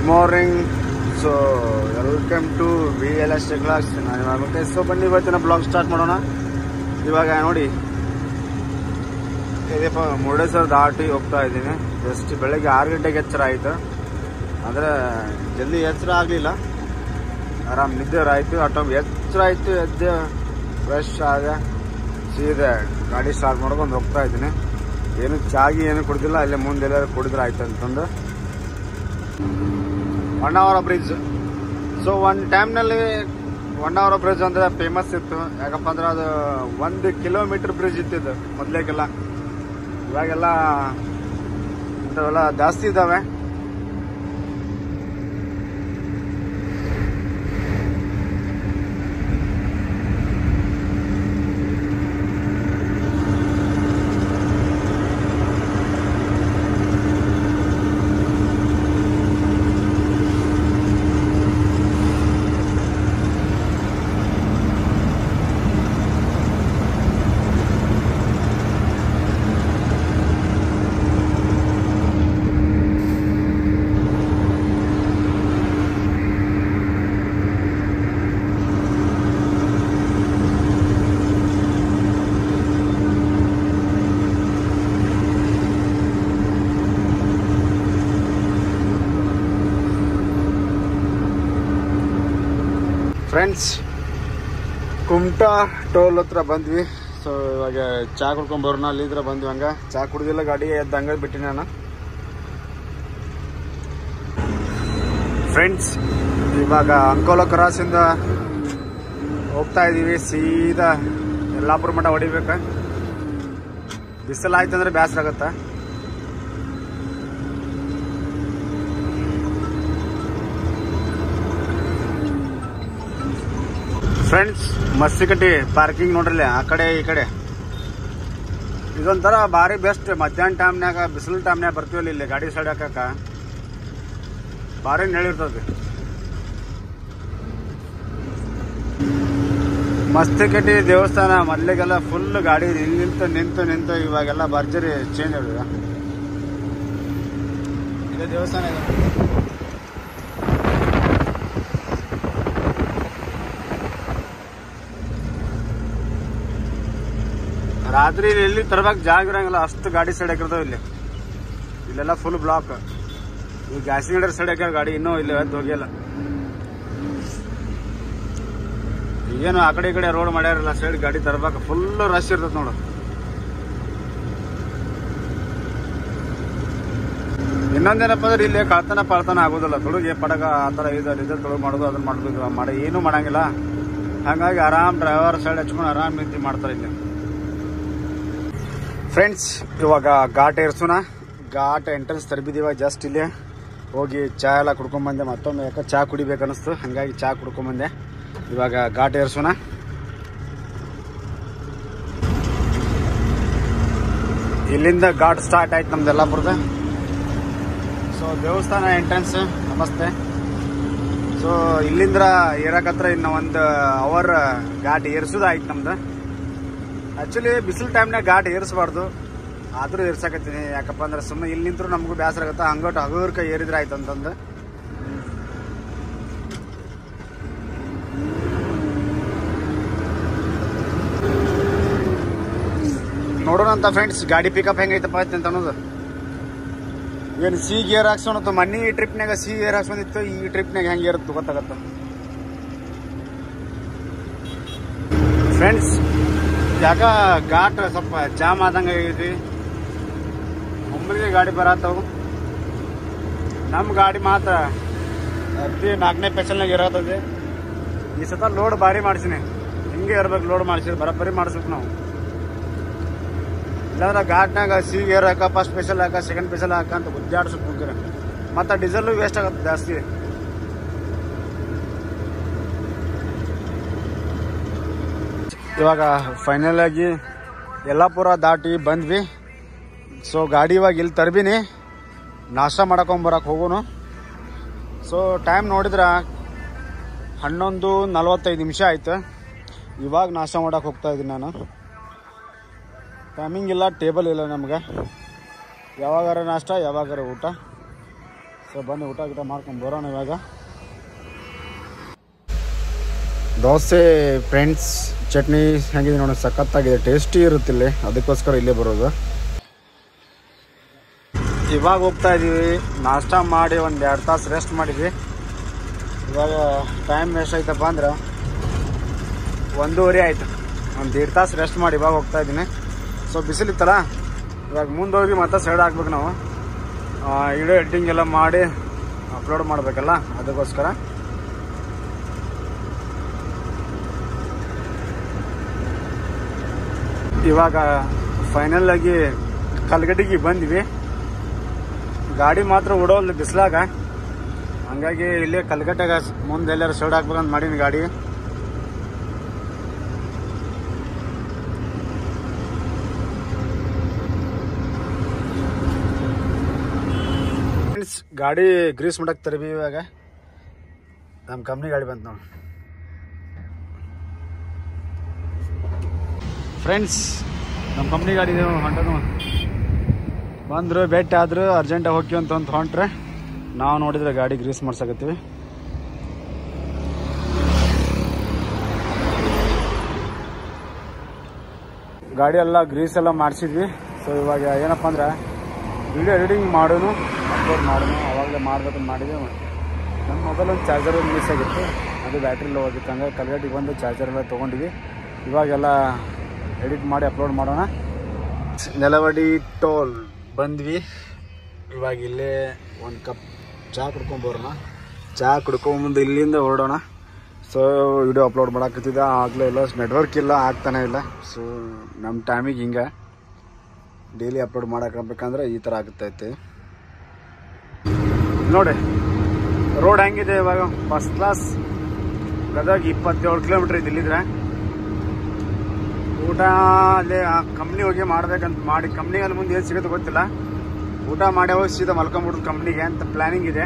good morning so welcome to V L S class ನಾನು ಇವಾಗ ಮತ್ತೆ ಸೊ ಬನ್ನಿ ಇವತ್ತಿನ ಬ್ಲಾಗ್ ಸ್ಟಾರ್ಟ್ ಮಾಡೋಣ ಇವಾಗ ನೋಡಿ ಇದಪ್ಪ ಮುರುಡೇಶ್ವರ ದಾಟಿ ಹೋಗ್ತಾ ಇದ್ದೀನಿ ಜಸ್ಟ್ ಬೆಳಗ್ಗೆ ಆರು ಗಂಟೆಗೆ ಎಚ್ಚರ ಆಯಿತು ಅಂದರೆ ಜಲ್ದಿ ಎಚ್ಚರ ಆಗಲಿಲ್ಲ ಆರಾಮ್ ನಿದ್ದೆ ಆಯಿತು ಆಟೋ ಎಚ್ಚರ ಆಯಿತು ಎದ್ದೆ ಫ್ರೆಶ್ ಆದ ಸೀದಾ ಗಾಡಿ ಸ್ಟಾರ್ಟ್ ಮಾಡ್ಕೊಂಡು ಹೋಗ್ತಾ ಇದ್ದೀನಿ ಏನು ಚಾಗಿ ಏನು ಕುಡ್ದಿಲ್ಲ ಅಲ್ಲೇ ಮುಂದೆ ಎಲ್ಲಾರು ಕುಡಿದ್ರೆ ಆಯ್ತು ಅಂತಂದು ಒನ್ ಅವರ್ ಬ್ರಿಡ್ಜ್ ಸೊ ಒಂದು ಟೈಮ್ನಲ್ಲಿ ಒನ್ ಅವರ್ ಬ್ರಿಡ್ಜ್ ಅಂದ್ರೆ ಫೇಮಸ್ ಇತ್ತು ಯಾಕಪ್ಪ ಅಂದ್ರೆ ಅದು ಒಂದು ಕಿಲೋಮೀಟರ್ ಬ್ರಿಡ್ಜ್ ಇತ್ತಿದ್ದು ಮೊದಲೇಗೆಲ್ಲ ಇವಾಗೆಲ್ಲ ಇಂಥವೆಲ್ಲ ಜಾಸ್ತಿ ಇದ್ದಾವೆ ಫ್ರೆಂಡ್ಸ್ ಕುಮಟಾ ಟೋಲ್ ಹತ್ರ ಬಂದ್ವಿ ಸೊ ಇವಾಗ ಚಾ ಕುಡ್ಕೊಂಡ್ ಬರೋಣ ಅಲ್ಲಿ ಇದ್ರ ಬಂದ್ವಿ ಹಂಗ ಚಾ ಕುಡ್ದಿಲ್ಲ ಗಾಡಿ ಎದ್ದು ಹಂಗ ಬಿಟ್ಟಿ ನಾನು ಫ್ರೆಂಡ್ಸ್ ಇವಾಗ ಅಂಕೋಲ ಕ್ರಾಸಿಂದ ಹೋಗ್ತಾ ಇದೀವಿ ಸೀದಾ ಯಲ್ಲಾಪುರ ಮಠ ಹೊಡಿಬೇಕ ಬಿಸಿಲು ಆಯ್ತಂದ್ರೆ ಬೇಸರ ಆಗತ್ತ ಫ್ರೆಂಡ್ಸ್ ಮಸ್ತಿಕಟ್ಟಿ ಪಾರ್ಕಿಂಗ್ ನೋಡ್ರಿ ಆ ಕಡೆ ಈ ಕಡೆ ಇದೊಂಥರ ಭಾರಿ ಬೆಸ್ಟ್ ಮಧ್ಯಾಹ್ನ ಟೈಮ್ನಾಗ ಬಿಸಿಲು ಟೈಮ್ನಾಗ ಬರ್ತೀವಲ್ಲ ಇಲ್ಲಿ ಗಾಡಿ ಸೈಡ್ ಹಾಕಕ್ಕ ಭಾರಿ ನೆಳಿರ್ತದೆ ಮಸ್ತಿಕಟ್ಟಿ ದೇವಸ್ಥಾನ ಮೊದಲಿಗೆಲ್ಲ ಫುಲ್ ಗಾಡಿ ನಿಂತು ನಿಂತು ನಿಂತು ಇವಾಗೆಲ್ಲ ಭರ್ಜರಿ ಚೇಂಜ್ ಆಗಿದೆ ಇದು ದೇವಸ್ಥಾನ ಇದೆ ರಾತ್ರಿ ಇಲ್ಲಿ ಎಲ್ಲಿ ತರಬೇಕು ಜಾಗ ಇರಂಗಿಲ್ಲ ಅಷ್ಟು ಗಾಡಿ ಸೈಡ್ ಹಾಕಿರ್ತಾವ ಇಲ್ಲಿ ಇಲ್ಲೆಲ್ಲ ಫುಲ್ ಬ್ಲಾಕ್ ಈ ಗ್ಯಾಸಿನ ಗಡರ್ ಸೈಡ್ ಹಾಕ್ಯಾರ ಗಾಡಿ ಇನ್ನೂ ಇಲ್ಲಿ ಎದ್ದು ಹೋಗಿಲ್ಲ ಏನು ಆ ಕಡೆ ಈ ಕಡೆ ರೋಡ್ ಮಾಡ್ಯಾರಲ್ಲ ಸೈಡ್ ಗಾಡಿ ತರಬೇಕು ಫುಲ್ ರಶ್ ಇರ್ತದೆ ನೋಡು ಇನ್ನೊಂದೇನಪ್ಪ ಅಂದ್ರೆ ಇಲ್ಲಿ ಕಳ್ತನ ಪಾಳ್ತನ ಆಗೋದಿಲ್ಲ ತುಡುಗೆ ಪಡಗ ಆ ಥರ ಇದು ಡೀಸೆಲ್ ತುಳು ಮಾಡೋದು ಅದನ್ನ ಮಾಡೋದು ಮಾಡಿ ಏನೂ ಮಾಡಂಗಿಲ್ಲ ಹಾಗಾಗಿ ಆರಾಮ್ ಡ್ರೈವರ್ ಸೈಡ್ ಹಚ್ಕೊಂಡು ಆರಾಮ್ ನಿಂತು ಮಾಡ್ತಾರೆ ಇಲ್ಲಿ ಫ್ರೆಂಡ್ಸ್ ಇವಾಗ ಘಾಟ್ ಏರ್ಸೋಣ ಘಾಟ್ ಎಂಟ್ರೆನ್ಸ್ ತರಬಿದೀವ ಜಸ್ಟ್ ಇಲ್ಲಿ ಹೋಗಿ ಚಾ ಎಲ್ಲ ಕುಡ್ಕೊಂಬಂದೆ ಮತ್ತೊಮ್ಮೆ ಯಾಕೆ ಚಾ ಕುಡಿಬೇಕು ಅನಿಸ್ತು ಹಾಗಾಗಿ ಚಾ ಕುಡ್ಕೊಂಬಂದೆ ಇವಾಗ ಘಾಟ್ ಏರ್ಸೋಣ ಇಲ್ಲಿಂದ ಘಾಟ್ ಸ್ಟಾರ್ಟ್ ಆಯ್ತು ನಮ್ದು ಯಲ್ಲಾಪುರದ ಸೊ ದೇವಸ್ಥಾನ ಎಂಟ್ರೆನ್ಸ್ ನಮಸ್ತೆ ಸೊ ಇಲ್ಲಿಂದ ಏರಕತ್ರ ಇನ್ನು ಒಂದು ಅವರ್ ಘಾಟ್ ಏರ್ಸೋದು ಆಯ್ತು ನಮ್ದು ಆಕ್ಚುಲಿ ಬಿಸಿಲು ಟೈಮ್ನಾಗ ಘಾಟ್ ಏರಿಸಬಾರ್ದು ಆದ್ರೂ ಏರ್ಸಕತ್ತೀನಿ ಯಾಕಪ್ಪ ಅಂದ್ರೆ ಸುಮ್ಮನೆ ಇಲ್ಲಿ ನಿಂತ್ರು ನಮಗೂ ಬೇಸರ ಆಗತ್ತೆ ಹಂಗೋಟ್ ಹಗುರ್ಕ ಏರಿದ್ರೆ ಆಯ್ತು ಅಂತಂದು ನೋಡೋಣ ಅಂತ ಫ್ರೆಂಡ್ಸ್ ಗಾಡಿ ಪಿಕಪ್ ಹೆಂಗೈತಪ್ಪ ಐತೆ ಅಂತ ಅನ್ನೋದು ಏನು ಸಿ ಗೇರ್ ಹಾಕ್ಸೋಣ ಮನ್ನಿ ಟ್ರಿಪ್ನಾಗ ಸಿ ಗೇರ್ ಹಾಕ್ಸೋದಿತ್ತು ಈ ಟ್ರಿಪ್ನಾಗ ಹೆಂಗೆ ಇರುತ್ತೆ ಗೊತ್ತಾಗತ್ತ ಫ್ರೆಂಡ್ಸ್ ಯಾಕ ಘಾಟ್ ಸ್ವಲ್ಪ ಜಾಮ್ ಆದಂಗ ಆಗೈತಿ ಒಮ್ಮರಿಗೆ ಗಾಡಿ ಬರತ್ತವು ನಮ್ಮ ಗಾಡಿ ಮಾತ್ರ ಅತಿ ನಾಲ್ಕನೇ ಪೆಸಲ್ನಾಗ ಇರತ್ತದ ಈ ಸತ ಲೋಡ್ ಭಾರಿ ಮಾಡ್ಸಿನಿ ಹಿಂಗೆ ಇರ್ಬೇಕು ಲೋಡ್ ಮಾಡಿಸಿದ್ರೆ ಬರಬ್ಬರಿ ಮಾಡಿಸ್ಬೇಕು ನಾವು ಇಲ್ಲಾಂದ್ರೆ ಘಾಟ್ನಾಗ ಸಿ ಗೇರ್ ಹಾಕ ಫಸ್ಟ್ ಸ್ಪೆಷಲ್ ಹಾಕ ಸೆಕೆಂಡ್ ಸ್ಪೆಷಲ್ ಹಾಕ ಅಂತ ಗುದ್ದಾಡ್ಸಕ್ ಕುಂತೀರ ಮತ್ತೆ ಡೀಸೆಲ್ ವೇಸ್ಟ್ ಆಗತ್ತೆ ಜಾಸ್ತಿ ಇವಾಗ ಫೈನಲ್ ಆಗಿ ಯಲ್ಲಾಪುರ ದಾಟಿ ಬಂದ್ವಿ ಸೊ ಗಾಡಿ ಇವಾಗ ಇಲ್ಲಿ ತರ್ಬಿನಿ ನಾಷ್ಟ ಮಾಡಕೊಂಬರಕ್ಕೆ ಹೋಗೋನು ಸೊ ಟೈಮ್ ನೋಡಿದ್ರೆ ಹನ್ನೊಂದು ನಲ್ವತ್ತೈದು ನಿಮಿಷ ಆಯ್ತು ಇವಾಗ ನಾಷ್ಟ ಮಾಡಕ್ಕೆ ಹೋಗ್ತಾ ಇದ್ದೀನಿ ನಾನು ಟೈಮಿಂಗ್ ಇಲ್ಲ ಟೇಬಲ್ ಇಲ್ಲ ನಮ್ಗೆ ಯಾವಾಗಾರ ನಾಷ್ಟ ಯಾವಾಗಾರ ಊಟ ಸೊ ಬನ್ನಿ ಊಟ ಗಿಟ ಮಾಡ್ಕೊಂಡು ಬರೋಣ ಇವಾಗ ದೋಸೆ ಫ್ರೆಂಡ್ಸ್ ಚಟ್ನಿ ಹೇಗಿದೆ ನೋಡಿ ಸಖತ್ತಾಗಿದೆ ಟೇಸ್ಟಿ ಇರುತ್ತಿಲ್ಲಿ ಅದಕ್ಕೋಸ್ಕರ ಇಲ್ಲೇ ಬರೋದು ಇವಾಗ ಹೋಗ್ತಾ ಇದೀವಿ ನಾಷ್ಟ ಮಾಡಿ ಒಂದು ಎರಡು ತಾಸು ರೆಸ್ಟ್ ಮಾಡಿದ್ವಿ ಇವಾಗ ಟೈಮ್ ಎಷ್ಟಾಯ್ತಪ್ಪ ಅಂದ್ರೆ ಒಂದೂವರೆ ಆಯ್ತು ಒಂದು ದೇಡ್ ತಾಸು ರೆಸ್ಟ್ ಮಾಡಿ ಇವಾಗ ಹೋಗ್ತಾ ಇದ್ದೀನಿ ಸೊ ಬಿಸಿಲಿತ್ತಲ್ಲ ಇವಾಗ ಮುಂದೆ ಹೋಗಿ ಮತ್ತೆ ಸೈಡ್ ಹಾಕ್ಬೇಕು ನಾವು ವಿಡಿಯೋ ಎಡಿಟಿಂಗ್ ಎಲ್ಲ ಮಾಡಿ ಅಪ್ಲೋಡ್ ಮಾಡಬೇಕಲ್ಲ ಅದಕ್ಕೋಸ್ಕರ ಇವಾಗ ಫೈನಲ್ ಆಗಿ ಕಲ್ಗಟ್ಟಿಗೆ ಬಂದ್ವಿ ಗಾಡಿ ಮಾತ್ರ ಓಡೋಲ್ಲ ಬಿಸಿಲಾಗ ಹಂಗಾಗಿ ಇಲ್ಲೇ ಕಲ್ಗಟ್ಟಾಗ ಮುಂದೆ ಎಲ್ಲಾರು ಸೈಡ್ ಹಾಕ್ಬೇಕಂತ ಮಾಡೀನಿ ಗಾಡಿ ಫ್ರೆಂಡ್ಸ್ ಗಾಡಿ ಗ್ರೀಸ್ ಮಾಡಕ್ ತರಬಿ ಇವಾಗ ನಮ್ಮ ಕಂಪ್ನಿ ಗಾಡಿ ಬಂತು ನೋಡಿ ಫ್ರೆಂಡ್ಸ್ ನಮ್ಮ ಕಂಪ್ನಿ ಗಾಡಿ ಇದೆ ಹೊಂಟನು ಬಂದರು ಭೇಟಿ ಆದ್ರು ಅರ್ಜೆಂಟಾಗಿ ಹೋಗ್ತೀವಿ ಅಂತ ಅಂತ ಹೊಂಟ್ರೆ ನಾವು ನೋಡಿದ್ರೆ ಗಾಡಿ ಗ್ರೀಸ್ ಮಾಡ್ಸಕತ್ತೀವಿ ಗಾಡಿ ಎಲ್ಲ ಗ್ರೀಸ್ ಎಲ್ಲ ಮಾಡಿಸಿದ್ವಿ ಸೊ ಇವಾಗ ಏನಪ್ಪ ಅಂದ್ರೆ ವಿಡಿಯೋ ಎಡಿಟಿಂಗ್ ಮಾಡೋನು ಅಪ್ಲೋಡ್ ಮಾಡೋನು ಅವಾಗಲೇ ಮಾಡ್ಬೇಕಂತ ಮಾಡಿದ್ವಿ ನಮ್ಮ ಮೊಬೈಲ್ ಒಂದು ಚಾರ್ಜರ್ ಮಿಸ್ ಆಗಿತ್ತು ಅದು ಬ್ಯಾಟ್ರಿ ಲೋ ಆಗಿತ್ತು ಹಂಗಾಗಿ ಕಲ್ಗಟ್ಟಿಗೆ ಬಂದು ಚಾರ್ಜರ್ ಎಲ್ಲ ತೊಗೊಂಡಿವಿ ಇವಾಗೆಲ್ಲ ಎಡಿಟ್ ಮಾಡಿ ಅಪ್ಲೋಡ್ ಮಾಡೋಣ ನೆಲವಡಿ ಟೋಲ್ ಬಂದ್ವಿ ಇವಾಗ ಇಲ್ಲೇ ಒಂದು ಕಪ್ ಚಹಾ ಕುಡ್ಕೊಂಬರೋಣ ಚಹಾ ಕುಡ್ಕೊಂಬಂದು ಇಲ್ಲಿಂದ ಹೊರಡೋಣ ಸೊ ವಿಡಿಯೋ ಅಪ್ಲೋಡ್ ಮಾಡಾಕತ್ತಿದ್ದ ಆಗಲೇ ಇಲ್ಲ ನೆಟ್ವರ್ಕ್ ಇಲ್ಲ ಆಗ್ತಾನೆ ಇಲ್ಲ ಸೊ ನಮ್ಮ ಟೈಮಿಗೆ ಹಿಂಗೆ ಡೈಲಿ ಅಪ್ಲೋಡ್ ಮಾಡಬೇಕಂದ್ರೆ ಈ ಥರ ಆಗ್ತೈತೆ ನೋಡಿ ರೋಡ್ ಹೆಂಗಿದೆ ಇವಾಗ ಫಸ್ಟ್ ಕ್ಲಾಸ್ ಗದಗ ಇಪ್ಪತ್ತೇಳು ಕಿಲೋಮೀಟ್ರ್ ಇದೆ ಇಲ್ಲಿದ್ರೆ ಊಟ ಅಲ್ಲೇ ಕಂಪ್ನಿ ಹೋಗಿ ಮಾಡ್ಬೇಕಂತ ಮಾಡಿ ಕಂಪ್ನಿಯಲ್ಲಿ ಮುಂದೆ ಏನು ಸಿಗುತ್ತೆ ಗೊತ್ತಿಲ್ಲ ಊಟ ಮಾಡಿ ಹೋಗಿ ಸೀದಾ ಮಲ್ಕೊಂಬಿಡೋದು ಕಂಪ್ನಿಗೆ ಅಂತ ಪ್ಲಾನಿಂಗ್ ಇದೆ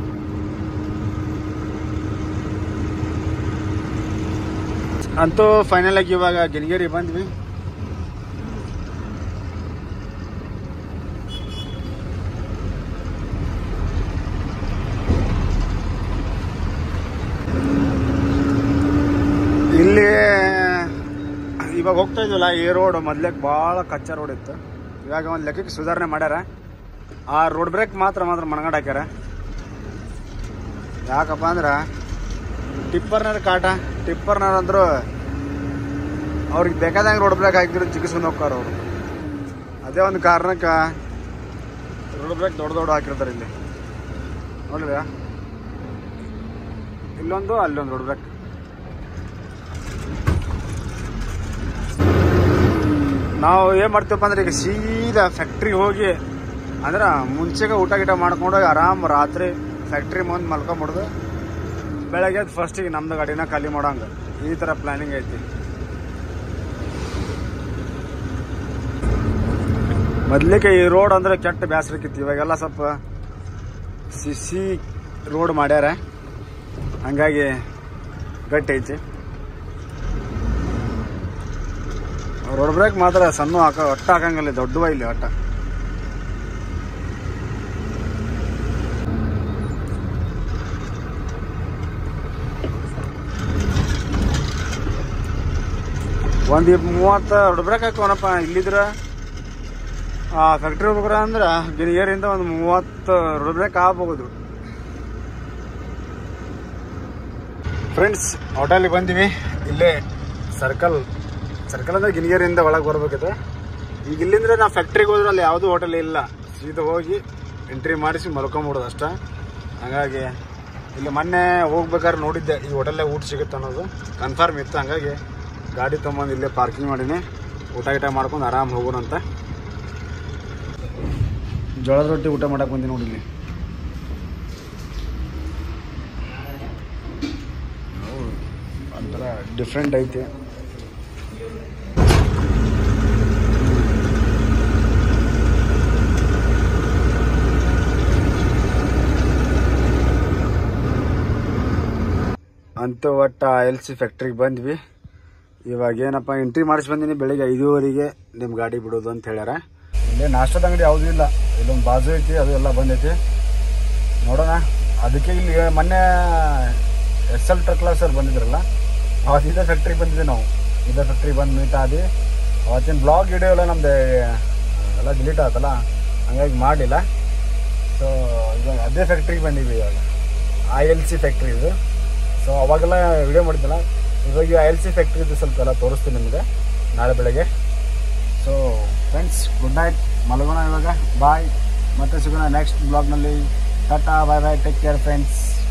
ಅಂತೂ ಫೈನಲ್ ಆಗಿ ಇವಾಗ ಗಿರಿಗೇರಿ ಬಂದ್ವಿ ಇಲ್ಲಿ ಇವಾಗ ಹೋಗ್ತಾ ಇದೀವಲ್ಲ ಈ ರೋಡ್ ಮೊದ್ಲೇಕ್ ಭಾಳ ಕಚ್ಚಾ ರೋಡ್ ಇತ್ತು ಇವಾಗ ಒಂದು ಲೆಕ್ಕಕ್ಕೆ ಸುಧಾರಣೆ ಮಾಡ್ಯಾರ ಆ ರೋಡ್ ಬ್ರೇಕ್ ಮಾತ್ರ ಮಾತ್ರ ಮಣಗಂಡ್ ಹಾಕ್ಯಾರ ಯಾಕಪ್ಪ ಅಂದ್ರೆ ಟಿಪ್ಪರ್ನರ್ ಕಾಟ ಟಿಪ್ಪರ್ನರ್ ಅಂದ್ರು ಅವ್ರಿಗೆ ಬೇಕಾದಂಗೆ ರೋಡ್ ಬ್ರೇಕ್ ಹಾಕಿದ್ರು ಜಿಗಿಸ್ಕೊಂಡು ಹೋಗ್ತಾರ ಅವರು ಅದೇ ಒಂದು ಕಾರಣಕ್ಕೆ ರೋಡ್ ಬ್ರೇಕ್ ದೊಡ್ಡ ದೊಡ್ಡ ಹಾಕಿರ್ತಾರೆ ಇಲ್ಲಿ ನೋಡ್ರಿ ಇಲ್ಲೊಂದು ಅಲ್ಲೊಂದು ರೋಡ್ ಬ್ರೇಕ್ ನಾವು ಏನು ಮಾಡ್ತೀವಪ್ಪ ಅಂದ್ರೆ ಈಗ ಸೀದಾ ಫ್ಯಾಕ್ಟ್ರಿಗೆ ಹೋಗಿ ಅಂದ್ರೆ ಮುಂಚೆಗೆ ಊಟ ಗೀಟ ಮಾಡ್ಕೊಂಡು ಹೋಗಿ ಆರಾಮ್ ರಾತ್ರಿ ಫ್ಯಾಕ್ಟ್ರಿ ಮುಂದೆ ಮಲ್ಕೊಂಬಿಡ್ದು ಬೆಳಗ್ಗೆ ಎದ್ದು ಫಸ್ಟಿಗೆ ನಮ್ದು ಗಾಡಿನ ಖಾಲಿ ಮಾಡೋಂಗ ಈ ಥರ ಪ್ಲಾನಿಂಗ್ ಐತಿ ಮೊದ್ಲಿಗೆ ಈ ರೋಡ್ ಅಂದ್ರೆ ಕೆಟ್ಟ ಬೇಸರಕ್ಕಿತ್ತು ಇವಾಗೆಲ್ಲ ಸ್ವಲ್ಪ ಸಿಸಿ ರೋಡ್ ಮಾಡ್ಯಾರ ಹಂಗಾಗಿ ಗಟ್ಟಿ ಐತಿ ರೋಡ್ ಬ್ರೇಕ್ ಮಾತ್ರ ಸಣ್ಣ ಹಾಕ ಒಟ್ಟ ಹಾಕಂಗಿಲ್ಲ ದೊಡ್ಡವ ಇಲ್ಲಿ ಒಟ್ಟ ಒಂದು ಮೂವತ್ತು ರೋಡ್ ಬ್ರೇಕ್ ಹಾಕೋನಪ್ಪ ಇಲ್ಲಿದ್ರ ಆ ಫ್ಯಾಕ್ಟ್ರಿ ಹೋಗ್ರ ಅಂದ್ರೆ ಗಿರಿಗೇರಿಂದ ಒಂದು ಮೂವತ್ತು ರೋಡ್ ಬ್ರೇಕ್ ಆಗಬಹುದು ಫ್ರೆಂಡ್ಸ್ ಹೋಟೆಲಿಗೆ ಬಂದಿವಿ ಇಲ್ಲೇ ಸರ್ಕಲ್ ಸರ್ಕಲ್ ಅಂದ್ರೆ ಗಿನಿಗೇರಿಯಿಂದ ಒಳಗೆ ಬರ್ಬೇಕಿದೆ ಈಗ ಇಲ್ಲಿಂದ್ರೆ ನಾವು ಫ್ಯಾಕ್ಟ್ರಿಗೆ ಹೋದ್ರೆ ಅಲ್ಲಿ ಯಾವುದೂ ಹೋಟೆಲ್ ಇಲ್ಲ ಸೀದಾ ಹೋಗಿ ಎಂಟ್ರಿ ಮಾಡಿಸಿ ಮಲ್ಕೊಂಬಿಡೋದು ಅಷ್ಟ ಹಾಗಾಗಿ ಇಲ್ಲಿ ಮೊನ್ನೆ ಹೋಗ್ಬೇಕಾದ್ರೆ ನೋಡಿದ್ದೆ ಈ ಹೋಟೆಲ್ಲೇ ಊಟ ಸಿಗುತ್ತೆ ಅನ್ನೋದು ಕನ್ಫರ್ಮ್ ಇತ್ತು ಹಂಗಾಗಿ ಗಾಡಿ ತೊಗೊಂಬಂದು ಇಲ್ಲೇ ಪಾರ್ಕಿಂಗ್ ಮಾಡೀನಿ ಊಟ ಗೀಟ ಮಾಡ್ಕೊಂಡು ಆರಾಮ್ ಹೋಗೋಣ ಅಂತ ಜೋಳದ ರೊಟ್ಟಿ ಊಟ ಮಾಡಕ್ಕೆ ಬಂದಿ ನೋಡಿ ಇಲ್ಲಿ ಒಂಥರ ಡಿಫ್ರೆಂಟ್ ಐತಿ ಅಂತೂ ಒಟ್ಟು ಎಲ್ ಸಿ ಫ್ಯಾಕ್ಟ್ರಿಗೆ ಬಂದ್ವಿ ಇವಾಗ ಏನಪ್ಪ ಎಂಟ್ರಿ ಮಾಡಿಸಿ ಬಂದೀನಿ ಬೆಳಿಗ್ಗೆ ಐದೂವರೆಗೆ ನಿಮ್ಮ ಗಾಡಿ ಬಿಡೋದು ಅಂತ ಹೇಳ್ಯಾರ ಇಲ್ಲೇ ನಾಷ್ಟದ ಅಂಗಡಿ ಯಾವುದೂ ಇಲ್ಲ ಇಲ್ಲೊಂದು ಬಾಜು ಐತಿ ಅದು ಎಲ್ಲ ಬಂದೈತಿ ನೋಡೋಣ ಅದಕ್ಕೆ ಇಲ್ಲಿ ಮೊನ್ನೆ ಎಸ್ ಎಲ್ ಟ್ರಕ್ಲ ಸರ್ ಬಂದಿದ್ರಲ್ಲ ಅವತ್ತು ಇದೇ ಫ್ಯಾಕ್ಟ್ರಿಗೆ ಬಂದಿದ್ದೆ ನಾವು ಇದೇ ಫ್ಯಾಕ್ಟ್ರಿಗೆ ಬಂದು ಮೀಟ್ ಆದಿ ಅವತ್ತಿನ ಬ್ಲಾಗ್ ವಿಡಿಯೋ ಎಲ್ಲ ನಮ್ಮದು ಎಲ್ಲ ಡಿಲೀಟ್ ಆಯ್ತಲ್ಲ ಹಂಗಾಗಿ ಮಾಡಲಿಲ್ಲ ಸೊ ಇವಾಗ ಅದೇ ಫ್ಯಾಕ್ಟ್ರಿಗೆ ಬಂದಿದ್ವಿ ಇವಾಗ ಐ ಎಲ್ ಸಿ ಫ್ಯಾಕ್ಟ್ರಿ ಇದು ಸೊ ಅವಾಗೆಲ್ಲ ವಿಡಿಯೋ ಮಾಡಿದ್ದಲ್ಲ ಇವಾಗ ಐ ಎಲ್ ಸಿ ಫ್ಯಾಕ್ಟ್ರಿದು ಸ್ವಲ್ಪ ಎಲ್ಲ ತೋರಿಸ್ತೀನಿ ನಿಮಗೆ ನಾಳೆ ಬೆಳಗ್ಗೆ ಸೊ ಫ್ರೆಂಡ್ಸ್ ಗುಡ್ ನೈಟ್ ಮಲಗೋಣ ಇವಾಗ ಬಾಯ್ ಮತ್ತೆ ಸಿಗೋಣ ನೆಕ್ಸ್ಟ್ ಬ್ಲಾಗ್ನಲ್ಲಿ tata bye bye take care friends